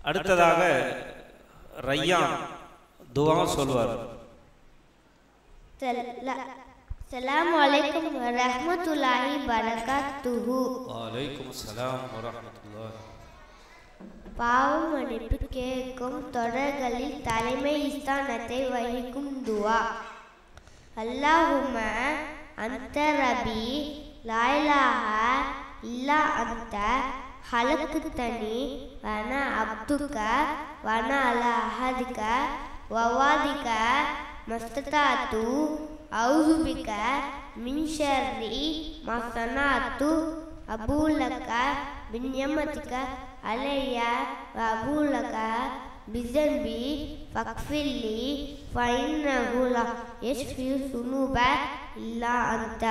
அடுத்ததாக ரையான் துவா சொல்வார் அஸ்ஸலாமு அலைக்கும் வரஹ்மத்துல்லாஹி வரகாத்துஹு வலைக்கும் சலாம் வரமத்துல்லாஹ் பாவம் மன்னிப்பு கேட்கும் தொடர்களில் தலைமை ஸ்தானத்தை வகிக்கும் துவா அல்லாஹும அந்த ரபி லாயிலாக இல்லா அந்த ஹலக்குத்தனி வன அப்துக்க வன அல அஹதிக்க வவாதிக்க மஸ்ததாத்து அவுதுபிக்க மின் ஷர்ரி மசனாத்து அபூலக்க பின்யமத்திக்க அலைய வபூலக்க பிசன்பி ஃபக்ஃபில்லி ஃபைன்னஹு லா யஷ்ஃபி சுனூப இல்லா அன்த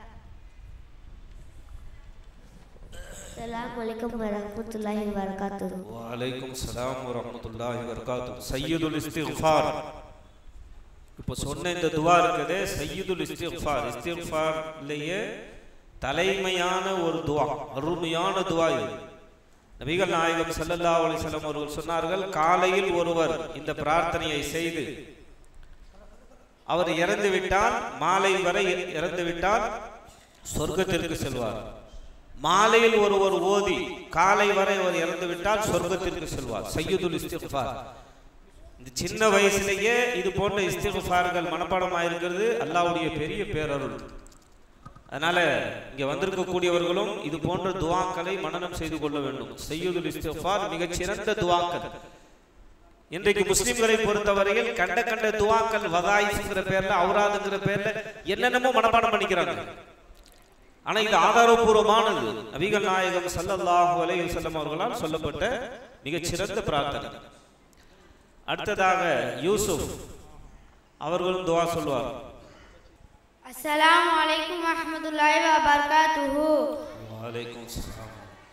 அஸ்ஸலாமு அலைக்கும் வரஹ்மத்துல்லாஹி வபரகாத்துஹு வலைக்கும் சலாம் வரமத்துல்லாஹி வபரகாத்து சையதுல் இஸ்திக்ஃபார் இப்போ சொன்ன இந்த துவா இருக்குது சையதுல் இஸ்திக்ஃபார் இஸ்திக்ஃபார்லேயே தலைமையான ஒரு துவா அருமையான துவா இது நபிகள் நாயகம் ஸல்லல்லாஹு அலைஹி வஸல்லம் அவர்கள் சொன்னார்கள் காலையில் ஒருவர் இந்த பிரார்த்தனையை செய்து அவர் இறந்து விட்டால் மாலை வரை இறந்து விட்டால் சொர்க்கத்திற்கு செல்வார் மாலையில் ஒருவர் ஓதி காலை வரை அவர் இறந்து விட்டால் சொர்க்கத்திற்கு செல்வார் சையதுல் இஸ்திக்ஃபார் இந்த சின்ன வயசுலயே இது போன்ற இஸ்திக்ஃபார்கள் மனப்பாடமாயிருக்கிறது அல்லாஹ்வுடைய பெரிய பேரருள் அதனால இங்க வந்திருக்கக்கூடியவர்களும் இது போன்ற துவாக்களை மனனம் செய்து கொள்ள வேண்டும் சையதுல் இஸ்திக்ஃபார் மிகச் சிறந்த துவாக்கள் இன்றைக்கு முஸ்லிம்களை பொறுத்தவரையில் கண்ட கண்ட துவாக்கள் வதாயிஸ்ங்கிற பேர்ல அவுராதுங்கிற பேர்ல என்னென்னமோ மனப்பாடம் பண்ணிக்கிறாங்க ஆனா இது ஆதாரபூர்வமானது நபிகள் நாயகம் ஸல்லல்லாஹு அலைஹி வஸல்லம் அவர்களால் சொல்லப்பட்ட மிகச் சிறந்த பிரார்த்தனை அடுத்ததாக யூசுப் அவர்களும் துவா சொல்வார் அஸ்ஸலாமு அலைக்கும் வரஹ்மத்துல்லாஹி வபரகாத்துஹு வலைக்கும் சலாம்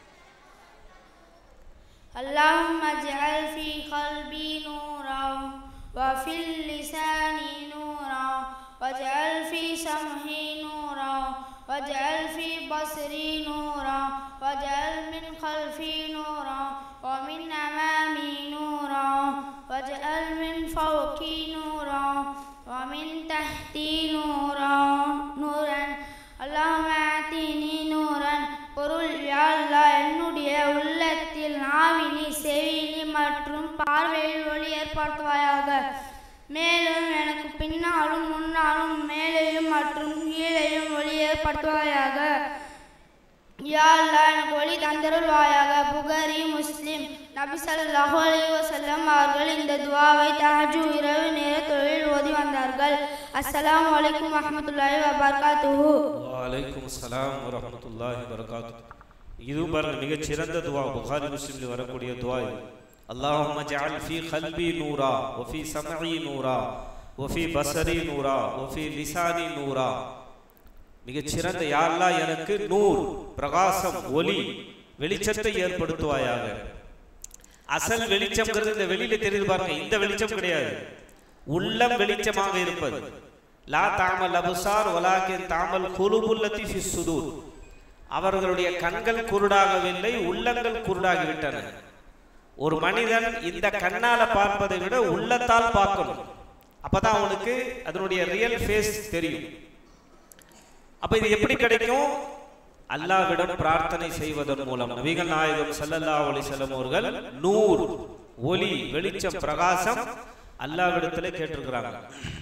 اللهم اجعل في قلبي نورا وفي اللسان نورا واجعل في سمعي نورا واجعل في بصري نورا واجعل من خلفي نورا ومن أمامي نورا واجعل من فوقي نورا ومن تحتي نورا نورا اللهم آتني نورا பொருள் யா அல்லாஹ் என்னுடைய உள்ளத்தில் நாவினி செவினி மற்றும் பார்வையில் ஒளி ஏற்படுத்துவாயாக மேலும் எனக்கு பின்னாலும் முன்னாலும் மேலேயும் மற்றும் கீழேயும் ஒளி ஏற்படுத்துவாயாக யா அல்லாஹ் எனக்கு ஒளி தந்தருள்வாயாக புகாரி முஸ்லிம் நபி ஸல்லல்லாஹு அலைஹி வஸல்லம் அவர்கள் இந்த துவாவை தஹஜு இரவு நேர தொழில் ஓதி வந்தார்கள் அஸ்ஸலாமு அலைக்கும் வரஹ்மத்துல்லாஹி வபரகாத்துஹு வலைக்கும் சலாம் வரமத்துல்லாஹி வரகாத்து இதுவும் பாருங்க மிகச் சிறந்த துவா புகாரி முஸ்லிமில் வரக்கூடிய துவா இது اللهم اجعل في قلبي نورا وفي سمعي نورا وفي بصري نورا وفي لساني نورا மிகச் சிறந்த யாரெல்லாம் எனக்கு நூர் பிரகாசம் ஒளி வெளிச்சத்தை ஏற்படுத்துவாயாக அசல் வெளிச்சம்ங்கிறது இந்த வெளியில தெரியுது பாருங்க இந்த வெளிச்சம் கிடையாது உள்ளம் வெளிச்சமாக இருப்பது லா தாமல் அபுசார் வலாக்கின் தாமல் குலுபுல்லத்தி ஃபி சுதூர் அவர்களுடைய கண்கள் குருடாகவில்லை உள்ளங்கள் குருடாகிவிட்டன ஒரு மனிதன் இந்த கண்ணால பார்ப்பதை விட உள்ளத்தால் பார்க்கணும் அப்பதான் அவனுக்கு அதனுடைய ரியல் ஃபேஸ் தெரியும் அப்ப இது எப்படி கிடைக்கும் அல்லாஹ்விடம் பிரார்த்தனை செய்வதன் மூலம் நபிகள் நாயகம் ஸல்லல்லாஹு அலைஹி வஸல்லம் அவர்கள் நூர் ஒளி வெளிச்சம் பிரகாசம் அல்லாஹ்விடத்திலே கேட்டிருக்கிறாங்க